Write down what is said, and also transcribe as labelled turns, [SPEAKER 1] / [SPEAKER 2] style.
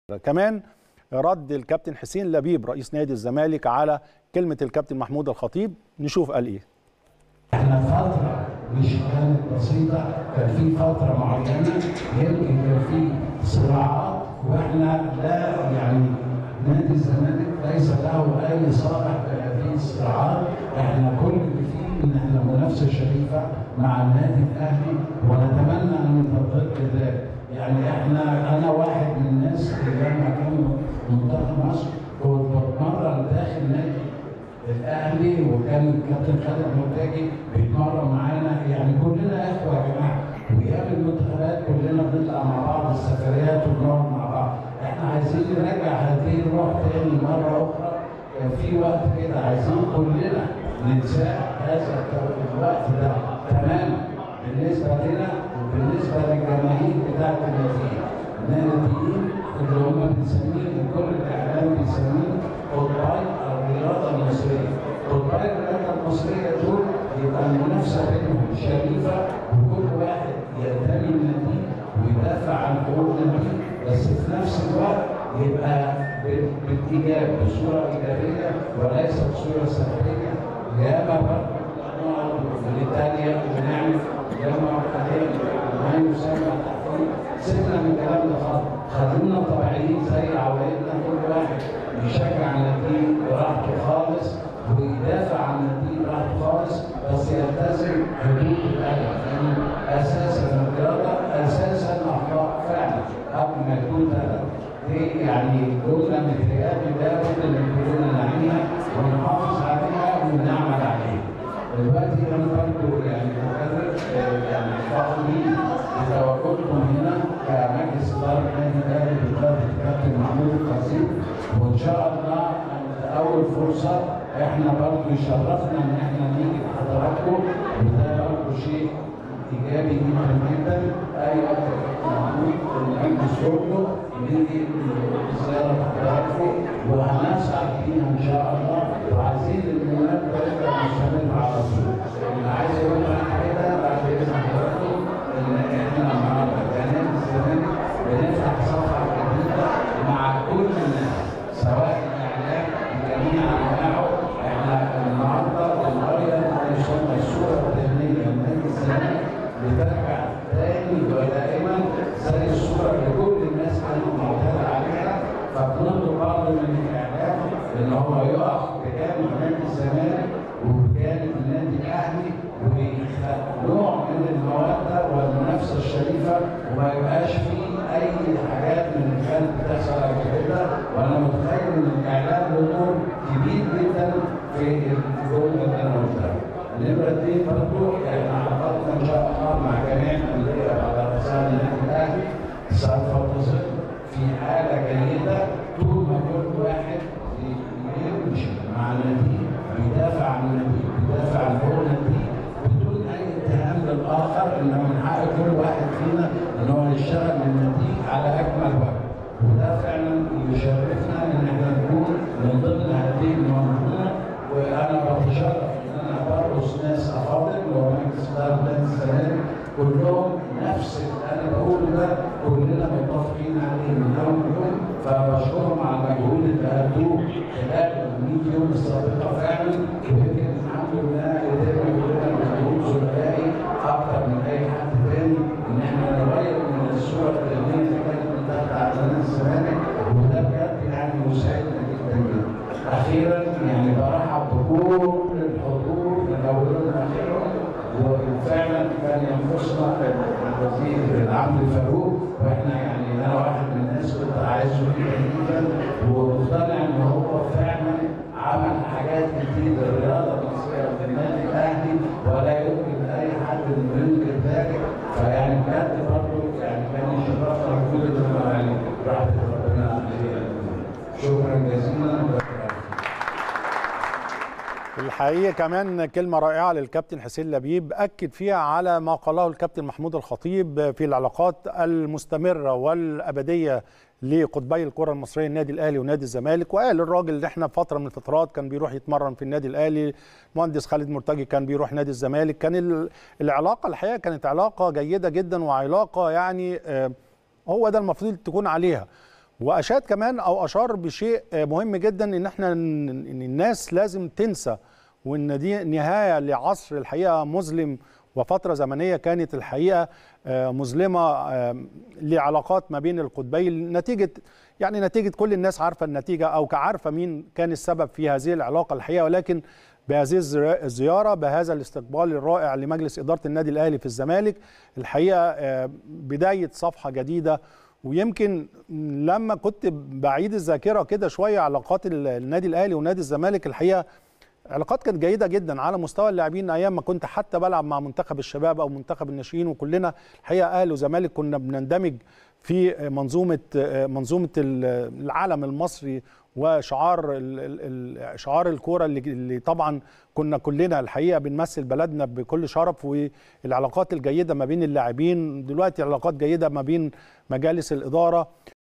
[SPEAKER 1] كمان رد الكابتن حسين لبيب رئيس نادي الزمالك على كلمه الكابتن محمود الخطيب نشوف قال ايه
[SPEAKER 2] احنا فترة مش كانت بسيطة كان في فترة معينة يمكن كان في صراعات واحنا لا يعني نادي الزمالك ليس له اي صالح بهذه الصراعات احنا كل اللي فيه ان احنا منافسة شريفة مع النادي الاهلي ونتمنى ان نطبق ذلك يعني احنا انا واحد من الناس اللي لما كانوا منتخب مصر كنت بتمرن داخل نادي الاهلي وكان الكابتن خالد مرتجي بيتمرن معانا يعني كلنا اخوه يا جماعه وايام المنتخبات كلنا بنطلع مع بعض السفريات وبنقعد مع بعض احنا عايزين نرجع هذه الروح تاني مره اخرى كان في وقت كده عايزين كلنا ننساه هذا الوقت ده تماما بالنسبه لنا وبالنسبه للجماهير بتاعت الناديين الناديين اللي هم بنسميهم كل الاعلام بيسميهم قطبي الرياضه المصريه قطبي الرياضه المصريه دول يبقى المنافسه بينهم شريفه وكل واحد ينتمي لناديه ويدافع عن حقوق ناديه بس في نفس الوقت يبقى بالايجاب بصوره ايجابيه وليس بصوره سلبيه ياما برضه نقعد بريطانيا ونعمل ياما حاليا ما يسمى تحفيل سيبنا من الكلام ده خالص خلونا طبيعيين زي عوايدنا كل واحد يشجع ناديه براحته خالص ويدافع عن ناديه براحته خالص بس يلتزم حدود الادب لان اساسا الرياضه اساسا اخلاق فعلا قبل ما يكون ادب دي يعني جمله متهيألي لابد ان كلنا نعيها ونحافظ عليها ونعمل عليها. دلوقتي انا برضه يعني مكرر يعني فخورين بتواجدكم هنا كمجلس اداره النادي الاهلي بقياده الكابتن محمود الخطيب وان شاء الله اول فرصه احنا برضه يشرفنا ان احنا نيجي لحضراتكم وده برضه شيء ايجابي جدا جدا اي وقت محمود المجلس كله نيجي زياره حضراتكم وهنسعى فيها ان شاء الله وعايزين المناسبه تبقى مستمره على طول. اللي عايز اقول لك كده بعد اذن حضراتكم ان احنا النهارده كنادي الزمالك بنفتح صفحه جديده مع كل الناس سواء الاعلام بجميع انواعه احنا النهارده بنغير ما يسمى الصوره الذهنيه لنادي الزمالك بترجع تاني ودائما زي الصوره اللي كل الناس كانت معتاده عليها فبنطلب برضه من الاعلام ان هو يقف بجانب نادي الزمالك وبجانب النادي الاهلي ويخلق نوع من الموده والمنافسه الشريفه وما يبقاش فيه اي حاجات من اللي كانت بتحصل قبل كده وانا متخيل ان الاعلام له دور كبير جدا في الجمله اللي انا قلتها. النمره اثنين برضه احنا عقدنا ان شاء الله مع جميع الانديه على رسائل النادي الاهلي سوف تصل في حاله جيده طول ما كل واحد يمشي مع النادي بيدافع عن النادي بيدافع عن حقوق النادي بدون اي اتهام للاخر انه من حق كل واحد فينا ان هو يشتغل للنادي على اكمل وجه وده فعلا يشرفنا ان احنا نكون من ضمن هذه المنظومه وانا بتشرف ان انا برقص ناس افاضل ومجلس اداره نادي الزمالك كلهم نفس اللي انا بقوله ده كلنا متفقين عليه من يوم ليوم فبشكرهم على المجهود اللي ادوه خلال ال 100 يوم السابقه فعلا ويمكن الحمد لله قدرنا كلنا مجهود ثلاثي اكتر من اي حد تاني ان احنا نغير من الصوره الذهنيه اللي كانت بتاعت على نادي الزمالك وده بجد يعني مساعدنا جدا جدا. اخيرا يعني برحب بكل الحضور من اولهم لاخرهم وفعلا كان ينقصنا الوزير العبد الفاروق واحنا يعني انا واحد من الناس كنت عايزه جدا جدا ومقتنع ان هو فعلا عمل حاجات كتير للرياضه المصريه في النادي الاهلي ولا يمكن اي حد انه ينكر ذلك فيعني بجد برضه يعني كان يشرفنا كل ده يعني رحمه ربنا عليه شكرا جزيلا
[SPEAKER 1] الحقيقه كمان كلمه رائعه للكابتن حسين لبيب اكد فيها على ما قاله الكابتن محمود الخطيب في العلاقات المستمره والابديه لقطبي الكره المصريه النادي الاهلي ونادي الزمالك وقال الراجل اللي احنا فتره من الفترات كان بيروح يتمرن في النادي الاهلي مهندس خالد مرتجي كان بيروح نادي الزمالك كان العلاقه الحقيقه كانت علاقه جيده جدا وعلاقه يعني هو ده المفروض تكون عليها واشاد كمان او اشار بشيء مهم جدا ان احنا ان الناس لازم تنسى وان دي نهايه لعصر الحقيقه مظلم وفتره زمنيه كانت الحقيقه مظلمه لعلاقات ما بين القطبين نتيجه يعني نتيجه كل الناس عارفه النتيجه او عارفه مين كان السبب في هذه العلاقه الحقيقه ولكن بهذه الزياره بهذا الاستقبال الرائع لمجلس اداره النادي الاهلي في الزمالك الحقيقه بدايه صفحه جديده ويمكن لما كنت بعيد الذاكره كده شويه علاقات النادي الاهلي ونادي الزمالك الحقيقه علاقات كانت جيده جدا على مستوى اللاعبين ايام ما كنت حتى بلعب مع منتخب الشباب او منتخب الناشئين وكلنا الحقيقه اهلي وزمالك كنا بنندمج في منظومه منظومه العالم المصري وشعار شعار الكوره اللي, اللي طبعا كنا كلنا الحقيقه بنمثل بلدنا بكل شرف والعلاقات الجيده ما بين اللاعبين دلوقتي علاقات جيده ما بين مجالس الاداره